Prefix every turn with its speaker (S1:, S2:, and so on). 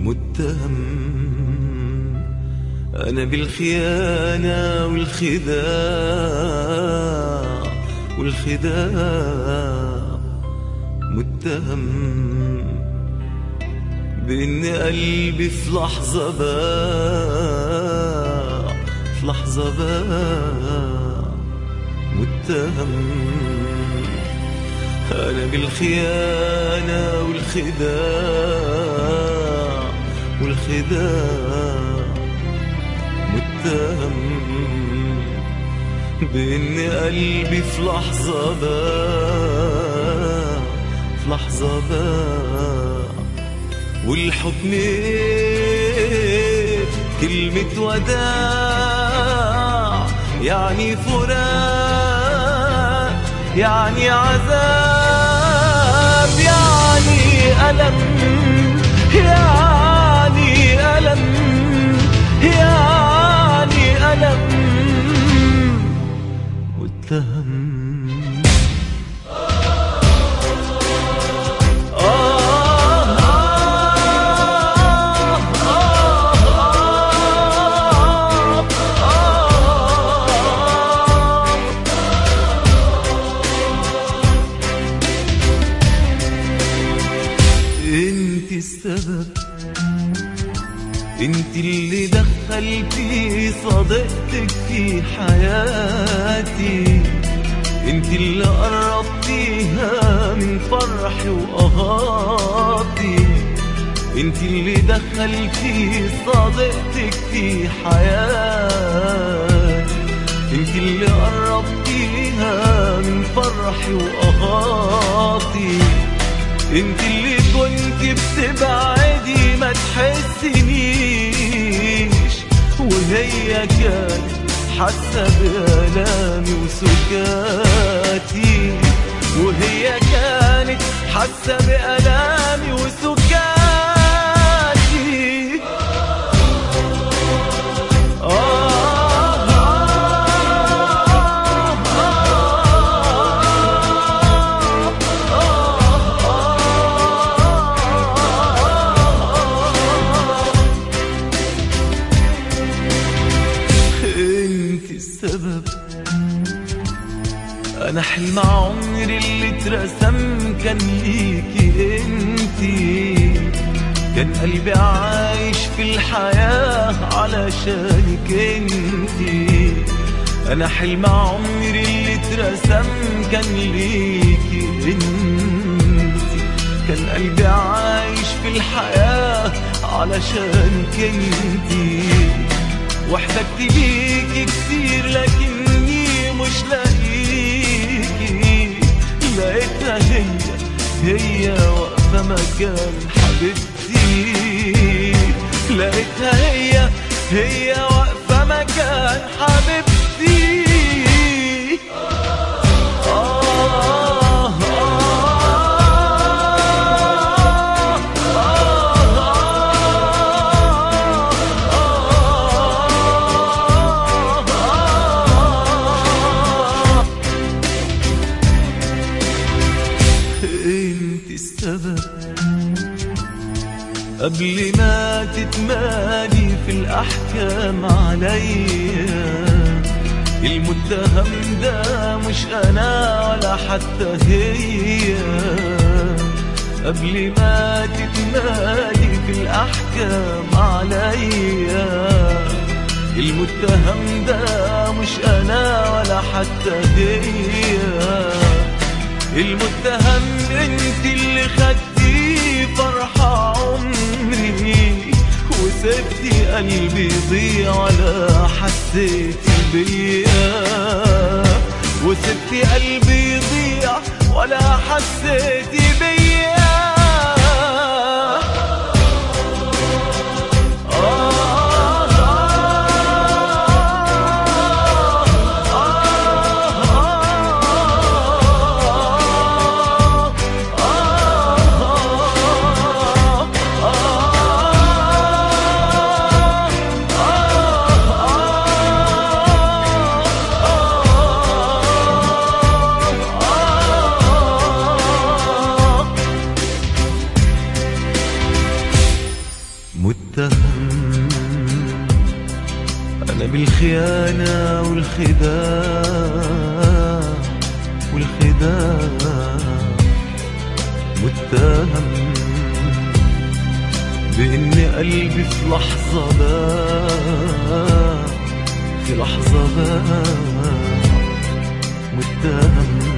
S1: متهم أنا بالخيانة والخداع والخداع متهم بإن قلبي في لحظة باع في لحظة باع متهم أنا بالخيانة والخداع والخداع متهم بإن قلبي في لحظة باع في لحظة باع والحب إيه؟ كلمة وداع يعني فراق يعني عذاب يعني ألم يعني ألم يعني ألم متهم انت السبب انت اللي دخلتي صديقتك في حياتي انت اللي قربتيها من فرحي وقهاتي انت اللي دخلتي صديقتك في حياتي انت اللي قربتيها من فرحي وقهاتي انت اللي كنت بتبعدي ما تحسنيش وهي كانت حاسه بألامي وسكاتي وهي كانت حاسه بألامي وسكاتي انت السبب انا حلم عمري اللي اترسم كان ليكي انتي كان قلبي عايش في الحياة علشانك انتي انا حلم عمري اللي اترسم كان ليكي انتي كان قلبي عايش في الحياة علشانك انتي واحتجت ليكي كتير لكني مش لاقيكي لقيتها هي هي واقفة مكان حبيبتي لقيتها هي هي واقفة مكان حبيبتي آه انت السبب قبل ما تتمادي في الأحكام عليا المتهم ده مش أنا ولا حتى هي قبل ما تتمادي في الأحكام عليا المتهم ده مش أنا ولا حتى هي المتهم انت اللي خدتي فرحة عمري وسبتي قلبي يضيع ولا حسيتي بيا وسبتي قلبي يضيع ولا حسيتي بيا متهم أنا بالخيانة والخداع والخداع متهم بإن قلبي في لحظة باع في لحظة باع متهم